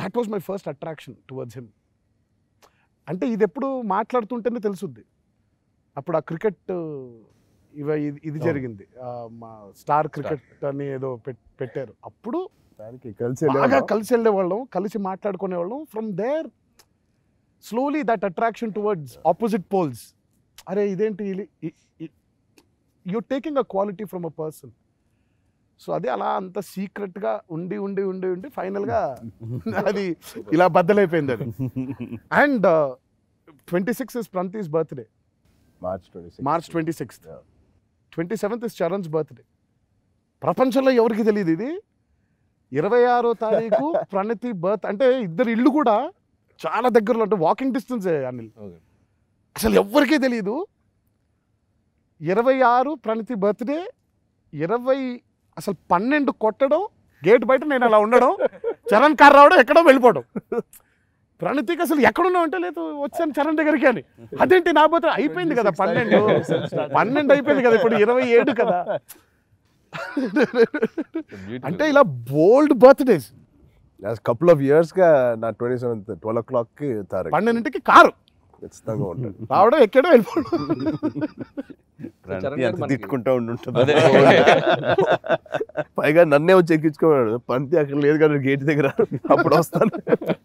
That was my first attraction towards him అంటే ఇది ఎప్పుడు మాట్లాడుతుంటేనే తెలుసుద్ది అప్పుడు ఆ క్రికెట్ ఇవ ఇది- ఇది అవును. జరిగింది ఆ, మా స్టార్ క్రికెట్ అని ఏదో పెట్- పెట్టారు అప్పుడు దానికి కలిసి బాగా వెళ్ళేవాళ్ళం. కలిసి వెళ్ళేవాళ్ళం కలిసి మాట్లాడుకునేవాళ్ళం from there slowly that attraction towards opposite poles అరే ఇదేంటి you taking a quality from a person so అది అలా అంత సీక్రెట్గా ఉండి ఉండి ఉండి ఉండి ఫైనల్గా అది ఇలా బద్దలైపోయింది అది అండ్ ట్వంటీ సిక్స్ ఇస్ ప్రంతీస్ birthday March twenty March twenty sixth Yeah. Twenty seventh is Charan's birthday ప్రపంచంలో ఎవరికి తెలియదు ఇది ఇరవై ఆరో తారీఖు ప్రణతి బర్త్ అంటే ఇద్దరు ఇల్లు కూడా చాలా దగ్గరలో అంటే వాకింగ్ డిస్టెన్స్ అనిల్ Okay. అసలు ఎవ్వరికీ తెలియదు ఇరవై ఆరు ప్రణతి బర్త్డే ఇరవై అసలు పన్నెండు కొట్టడం గేట్ బయట నేను అలా ఉండడం చరణ్ కార్ రావడం ఎక్కడో వెళ్ళిపోవడం ప్రణతికి అసలు ఎక్కడున్నావు అంటే లేదు వచ్చాను చరణ్ దగ్గరికి అని అదేంటి నా పోతే అయిపోయింది కదా పన్నెండు పన్నెండు అయిపోయింది కదా ఇప్పుడు ఇరవై ఏడు కదా అంటే ఇలా bold birthdays couple of years గా నా twenty seventh twelve o'clock కి తారక్ పన్నెండింటికి కారు ఖచ్చితంగా ఉంటాడు రావడం ఎక్కడో వెళ్ళిపోవడం చరణ్ ప్రణతి గారు అంత మనకి- తిట్టుకుంటా ఉండుంటుంది అదే. పైగా నన్నే వచ్చి ఎక్కించుకోమన్నాడు పంతి అక్కడ లేదు కదా గేట్ దగ్గర అప్పుడు వస్తాను